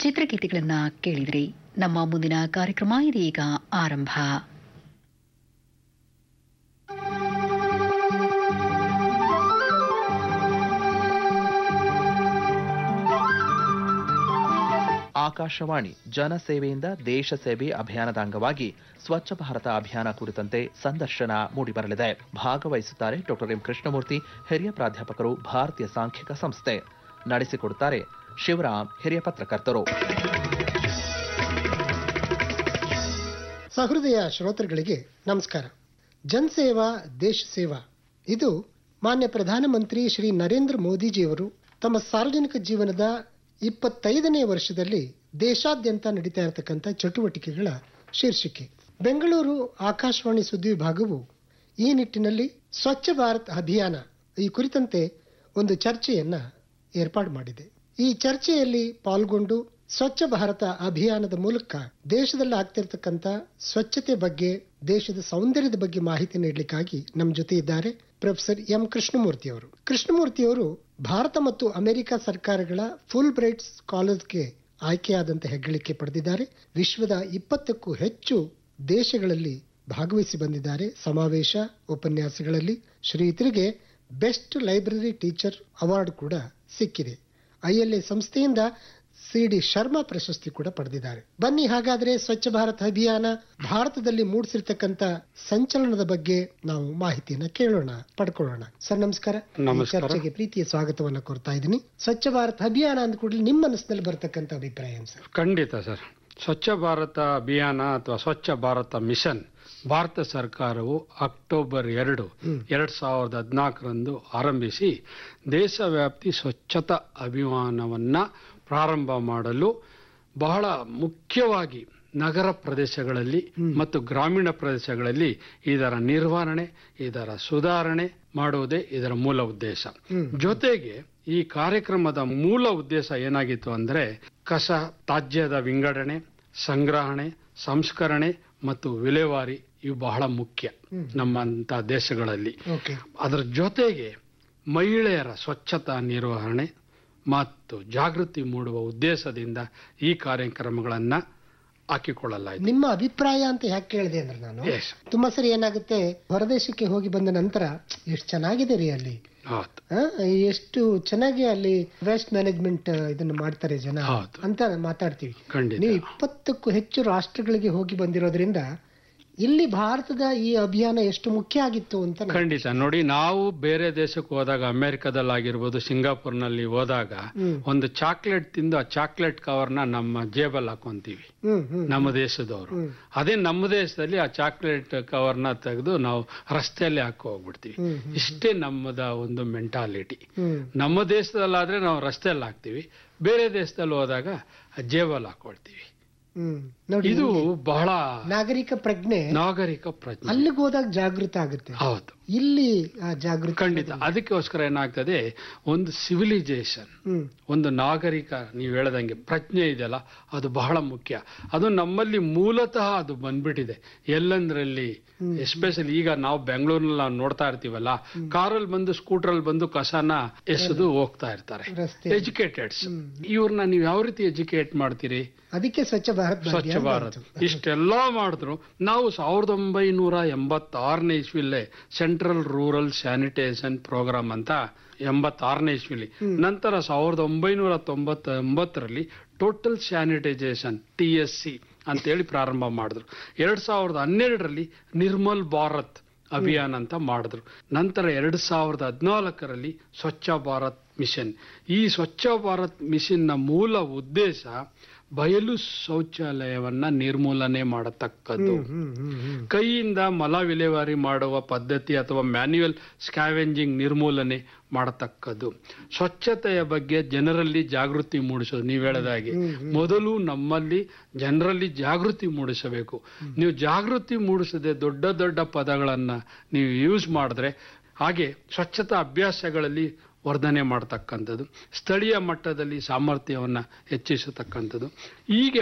ಚಿತ್ರಗೀತೆಗಳನ್ನ ಕೇಳಿದ್ರಿ ನಮ್ಮ ಮುಂದಿನ ಕಾರ್ಯಕ್ರಮ ಇದೀಗ ಆರಂಭ ಆಕಾಶವಾಣಿ ಜನಸೇವೆಯಿಂದ ದೇಶ ಸೇವೆ ಅಭಿಯಾನದ ಅಂಗವಾಗಿ ಸ್ವಚ್ಛ ಭಾರತ ಅಭಿಯಾನ ಕುರಿತಂತೆ ಸಂದರ್ಶನ ಮೂಡಿಬರಲಿದೆ ಭಾಗವಹಿಸುತ್ತಾರೆ ಡಾಕ್ಟರ್ ಎಂ ಕೃಷ್ಣಮೂರ್ತಿ ಹಿರಿಯ ಪ್ರಾಧ್ಯಾಪಕರು ಭಾರತೀಯ ಸಾಂಖ್ಯಿಕ ಸಂಸ್ಥೆ ನಡೆಸಿಕೊಡುತ್ತಾರೆ ಶಿವರಾಮ್ ಹಿರಿಯ ಪತ್ರಕರ್ತರು ಸಹೃದಯ ಶ್ರೋತೃಗಳಿಗೆ ನಮಸ್ಕಾರ ಜನಸೇವಾ ದೇಶ ಸೇವಾ ಇದು ಮಾನ್ಯ ಪ್ರಧಾನಮಂತ್ರಿ ಶ್ರೀ ನರೇಂದ್ರ ಮೋದಿಜಿಯವರು ತಮ್ಮ ಸಾರ್ವಜನಿಕ ಜೀವನದ ಇಪ್ಪತ್ತೈದನೇ ವರ್ಷದಲ್ಲಿ ದೇಶಾದ್ಯಂತ ನಡೀತಾ ಇರತಕ್ಕಂಥ ಚಟುವಟಿಕೆಗಳ ಶೀರ್ಷಿಕೆ ಬೆಂಗಳೂರು ಆಕಾಶವಾಣಿ ಸುದ್ದಿ ವಿಭಾಗವು ಈ ನಿಟ್ಟಿನಲ್ಲಿ ಸ್ವಚ್ಛ ಭಾರತ್ ಅಭಿಯಾನ ಈ ಕುರಿತಂತೆ ಒಂದು ಚರ್ಚೆಯನ್ನ ಏರ್ಪಾಡು ಮಾಡಿದೆ ಈ ಚರ್ಚೆಯಲ್ಲಿ ಪಾಲ್ಗೊಂಡು ಸ್ವಚ್ಛ ಭಾರತ ಅಭಿಯಾನದ ಮೂಲಕ ದೇಶದಲ್ಲಿ ಆಗ್ತಿರ್ತಕ್ಕಂಥ ಸ್ವಚ್ಛತೆ ಬಗ್ಗೆ ದೇಶದ ಸೌಂದರ್ಯದ ಬಗ್ಗೆ ಮಾಹಿತಿ ನೀಡಲಿಕ್ಕಾಗಿ ನಮ್ಮ ಜೊತೆ ಇದ್ದಾರೆ ಪ್ರೊಫೆಸರ್ ಎಂ ಕೃಷ್ಣಮೂರ್ತಿ ಅವರು ಕೃಷ್ಣಮೂರ್ತಿ ಅವರು ಭಾರತ ಮತ್ತು ಅಮೆರಿಕ ಸರ್ಕಾರಗಳ ಫುಲ್ ಬ್ರೈಟ್ ಸ್ಕಾಲರ್ಸ್ಗೆ ಆಯ್ಕೆಯಾದಂತ ಹೆಗ್ಗಳಿಕೆ ಪಡೆದಿದ್ದಾರೆ ವಿಶ್ವದ ಇಪ್ಪತ್ತಕ್ಕೂ ಹೆಚ್ಚು ದೇಶಗಳಲ್ಲಿ ಭಾಗವಹಿಸಿ ಬಂದಿದ್ದಾರೆ ಸಮಾವೇಶ ಉಪನ್ಯಾಸಗಳಲ್ಲಿ ಶ್ರೀಯುತರಿಗೆ ಬೆಸ್ಟ್ ಲೈಬ್ರರಿ ಟೀಚರ್ ಅವಾರ್ಡ್ ಕೂಡ ಸಿಕ್ಕಿದೆ ಐಎಲ್ಎ ಸಂಸ್ಥೆಯಿಂದ ಸಿ ಡಿ ಶರ್ಮಾ ಪ್ರಶಸ್ತಿ ಕೂಡ ಪಡೆದಿದ್ದಾರೆ ಬನ್ನಿ ಹಾಗಾದ್ರೆ ಸ್ವಚ್ಛ ಭಾರತ್ ಅಭಿಯಾನ ಭಾರತದಲ್ಲಿ ಮೂಡಿಸಿರ್ತಕ್ಕಂಥ ಸಂಚಲನದ ಬಗ್ಗೆ ನಾವು ಮಾಹಿತಿಯನ್ನ ಕೇಳೋಣ ಪಡ್ಕೊಳ್ಳೋಣ ಸರ್ ನಮಸ್ಕಾರ ಈ ನಮಸ್ಕಾರ. ಚರ್ಚೆಗೆ ಪ್ರೀತಿಯ ಸ್ವಾಗತವನ್ನ ಕೋರ್ತಾ ಇದ್ದೀನಿ ಸ್ವಚ್ಛ ಭಾರತ್ ಅಭಿಯಾನ ಅಂದ ಕೂಡಲೇ ನಿಮ್ಮ ಮನಸ್ಸಿನಲ್ಲಿ ಬರ್ತಕ್ಕಂಥ ಅಭಿಪ್ರಾಯ ಏನು ಸರ್ ಖಂಡಿತ ಸರ್ ಸ್ವಚ್ಛ ಭಾರತ ಅಭಿಯಾನ ಅಥವಾ ಸ್ವಚ್ಛ ಭಾರತ ಮಿಷನ್ ಭಾರತ ಸರ್ಕಾರವು ಅಕ್ಟೋಬರ್ ಎರಡು ಎರಡ್ ಸಾವಿರದ ಹದಿನಾಲ್ಕರಂದು ಆರಂಭಿಸಿ ದೇಶವ್ಯಾಪ್ತಿ ಸ್ವಚ್ಛತಾ ಅಭಿಯಾನವನ್ನ ಪ್ರಾರಂಭ ಮಾಡಲು ಬಹಳ ಮುಖ್ಯವಾಗಿ ನಗರ ಪ್ರದೇಶಗಳಲ್ಲಿ ಮತ್ತು ಗ್ರಾಮೀಣ ಪ್ರದೇಶಗಳಲ್ಲಿ ಇದರ ನಿರ್ವಹಣೆ ಇದರ ಸುಧಾರಣೆ ಮಾಡುವುದೇ ಇದರ ಮೂಲ ಉದ್ದೇಶ ಜೊತೆಗೆ ಈ ಕಾರ್ಯಕ್ರಮದ ಮೂಲ ಉದ್ದೇಶ ಏನಾಗಿತ್ತು ಅಂದ್ರೆ ಕಸ ತ್ಯಾಜ್ಯದ ವಿಂಗಡಣೆ ಸಂಗ್ರಹಣೆ ಸಂಸ್ಕರಣೆ ಮತ್ತು ವಿಲೇವಾರಿ ಇವು ಬಹಳ ಮುಖ್ಯ ನಮ್ಮಂತ ದೇಶಗಳಲ್ಲಿ ಓಕೆ ಅದರ ಜೊತೆಗೆ ಮಹಿಳೆಯರ ಸ್ವಚ್ಛತಾ ನಿರ್ವಹಣೆ ಮತ್ತು ಜಾಗೃತಿ ಮೂಡುವ ಉದ್ದೇಶದಿಂದ ಈ ಕಾರ್ಯಕ್ರಮಗಳನ್ನ ಹಾಕಿಕೊಳ್ಳಲಾಯಿತು ನಿಮ್ಮ ಅಭಿಪ್ರಾಯ ಅಂತ ಯಾಕೆ ಕೇಳಿದೆ ಅಂದ್ರೆ ನಾನು Yes. ತುಂಬಾ ಸರಿ ಏನಾಗುತ್ತೆ ಹೊರದೇಶಕ್ಕೆ ಹೋಗಿ ಬಂದ ನಂತರ ಎಷ್ಟು ಚೆನ್ನಾಗಿದೆ ರೀ ಅಲ್ಲಿ ಹೌದು ಆ, ಎಷ್ಟು ಚೆನ್ನಾಗಿ ಅಲ್ಲಿ ವೇಸ್ಟ್ ಮ್ಯಾನೇಜ್ಮೆಂಟ್ ಇದನ್ನ ಮಾಡ್ತಾರೆ ಜನ ಹೌದು. ಅಂತ ಮಾತಾಡ್ತೀವಿ ಖಂಡಿತ ನೀವು ಇಪ್ಪತ್ತಕ್ಕೂ ಹೆಚ್ಚು ರಾಷ್ಟ್ರಗಳಿಗೆ ಹೋಗಿ ಬಂದಿರೋದ್ರಿಂದ ಇಲ್ಲಿ ಭಾರತದ ಈ ಅಭಿಯಾನ ಎಷ್ಟು ಮುಖ್ಯ ಆಗಿತ್ತು ಅಂತ ನಾನು- ಖಂಡಿತ ನೋಡಿ ನಾವು ಬೇರೆ ದೇಶಕ್ಕೆ ಹೋದಾಗ ಅಮೆರಿಕದಲ್ಲಾಗಿರ್ಬೋದು ಸಿಂಗಾಪುರ್ನಲ್ಲಿ ಹೋದಾಗ ಹ್ಮ್. ಒಂದು ಚಾಕ್ಲೇಟ್ ತಿಂದು ಆ ಚಾಕ್ಲೇಟ್ ಕವರ್ನ ನಮ್ಮ ಜೇಬಲ್ಲಿ ಹಾಕೊಂತೀವಿ ಹ್ಮ್ ಹ್ಮ್ ನಮ್ಮ ದೇಶದವರು ಹ್ಮ್. ಅದೇ ನಮ್ಮ ದೇಶದಲ್ಲಿ ಆ ಚಾಕ್ಲೇಟ್ ಕವರ್ನ ತೆಗೆದು ನಾವು ರಸ್ತೆಯಲ್ಲಿ ಹಾಕಿ ಹೋಗ್ಬಿಡ್ತೀವಿ ಹ್ಮ್, ಹ್ಮ್. ಇಷ್ಟೇ ನಮ್ಮದ ಒಂದು ಮೆಂಟಾಲಿಟಿ ಹ್ಮ್ ನಮ್ಮ ದೇಶದಲ್ಲಾದ್ರೆ ನಾವು ರಸ್ತೆಯಲ್ಲಿ ಹಾಕ್ತಿವಿ ಬೇರೆ ದೇಶದಲ್ಲಿ ಹೋದಾಗ ಆ ಜೇಬಲ್ಲಿ ಹಾಕೊಳ್ತೀವಿ ಹ್ಮ್ ನೋಡಿ ಇದು ಬಹಳ ನಾಗರಿಕ ಪ್ರಜ್ಞೆ ನಾಗರಿಕ ಪ್ರಜ್ಞೆ ಅಲ್ಲಿಗೆ ಹೋದಾಗ ಜಾಗೃತ ಆಗುತ್ತೆ ಹೌದು ಇಲ್ಲಿ ಆ ಜಾಗೃತಿ ಖಂಡಿತ ಅದಕ್ಕೋಸ್ಕರ ಏನಾಗ್ತದೆ ಒಂದು ಸಿವಿಲೈಸೇಷನ್ ಹ್ಮ್ ಒಂದು ನಾಗರಿಕ ನೀವು ಹೇಳದಂಗೆ ಪ್ರಜ್ಞೆ ಇದೆಯಲ್ಲ ಅದು ಬಹಳ ಮುಖ್ಯ ಅದು ನಮ್ಮಲ್ಲಿ ಮೂಲತಃ ಅದು ಬಂದ್ಬಿಟ್ಟಿದೆ ಎಲ್ಲಂದ್ರಲ್ಲಿ ಎಸ್ಪೆಷಲಿ ಈಗ ನಾವು ಬೆಂಗಳೂರಿನಲ್ಲಿ ನಾವು ನೋಡ್ತಾ ಇರ್ತೀವಲ್ಲ ಕಾರಲ್ಲಿ ಬಂದು ಸ್ಕೂಟರಲ್ಲಿ ಬಂದು ಕಸನ ಎಸೆದು ಹೋಗ್ತಾ ಇರ್ತಾರೆ ರಸ್ತೆ ಎಜುಕೇಟೆಡ್ಸ್ ಇವ್ರನ್ನ ನೀವು ಯಾವ ರೀತಿ ಎಜುಕೇಟ್ ಮಾಡ್ತೀರಿ ಅದಕ್ಕೆ ಸ್ವಚ್ಛ ಭಾರತ್ ಸ್ವಚ್ಛ ಅಭಿಯಾನ ಭಾರತ್ ಬಂತು. ಇಷ್ಟೆಲ್ಲ ಮಾಡಿದ್ರು ನಾವು ಸಾವಿರದ ಒಂಬೈನೂರ ಎಂಬತ್ತಾರನೇ ಇಸ್ವಿಲೇ ಸೆಂಟ್ರಲ್ ರೂರಲ್ ಸ್ಯಾನಿಟೇಷನ್ ಪ್ರೋಗ್ರಾಮ್ ಅಂತ ಎಂಬತ್ತಾರನೇ ಇಸ್ವಿಲಿ ನಂತರ ಸಾವಿರದ ಒಂಬೈನೂರ ತೊಂಬತ್ತೊಂಬತ್ತರಲ್ಲಿ total sanitisation T S C ಅಂತೇಳಿ ಪ್ರಾರಂಭ ಮಾಡಿದ್ರು ಎರಡ್ ಸಾವಿರದ ಹನ್ನೆರಡರಲ್ಲಿ ನಿರ್ಮಲ್ ಭಾರತ್ ಅಭಿಯಾನ್ ಅಂತ ಮಾಡಿದ್ರು ನಂತರ ಎರಡ್ ಸಾವಿರದ ಹದಿನಾಲ್ಕರಲ್ಲಿ ಸ್ವಚ್ಛ ಭಾರತ್ ಮಿಷನ್ ಈ ಸ್ವಚ್ಛ ಭಾರತ್ ಮಿಷನ್ನ ಮೂಲ ಉದ್ದೇಶ ಬಯಲು ಶೌಚಾಲಯವನ್ನ ನಿರ್ಮೂಲನೆ ಮಾಡತಕ್ಕದ್ದು ಹ್ಮ್ ಹ್ಮ್ ಹ್ಮ್ ಕೈಯಿಂದ ಮಲ ವಿಲೇವಾರಿ ಮಾಡುವ ಪದ್ಧತಿ ಅಥವಾ ಮ್ಯಾನ್ಯುಯಲ್ ಸ್ಕ್ಯಾವೆಂಜಿಂಗ್ ನಿರ್ಮೂಲನೆ ಮಾಡತಕ್ಕದ್ದು ಸ್ವಚ್ಛತೆಯ ಬಗ್ಗೆ ಜನರಲ್ಲಿ ಜಾಗೃತಿ ಮೂಡಿಸೋದು ನೀವು ಹೇಳದಾಗೆ ಮೊದಲು ನಮ್ಮಲ್ಲಿ ಜನರಲ್ಲಿ ಜಾಗೃತಿ ಮೂಡಿಸಬೇಕು ನೀವು ಜಾಗೃತಿ ಮೂಡಿಸದೆ ದೊಡ್ಡ ದೊಡ್ಡ ಪದಗಳನ್ನ ನೀವು ಯೂಸ್ ಮಾಡಿದ್ರೆ ಹಾಗೆ ಸ್ವಚ್ಛತಾ ಅಭ್ಯಾಸಗಳಲ್ಲಿ ವರ್ಧನೆ ಮಾಡತಕ್ಕಂಥದ್ದು ಸ್ಥಳೀಯ ಮಟ್ಟದಲ್ಲಿ ಸಾಮರ್ಥ್ಯವನ್ನು ಹೆಚ್ಚಿಸತಕ್ಕಂಥದ್ದು ಹೀಗೆ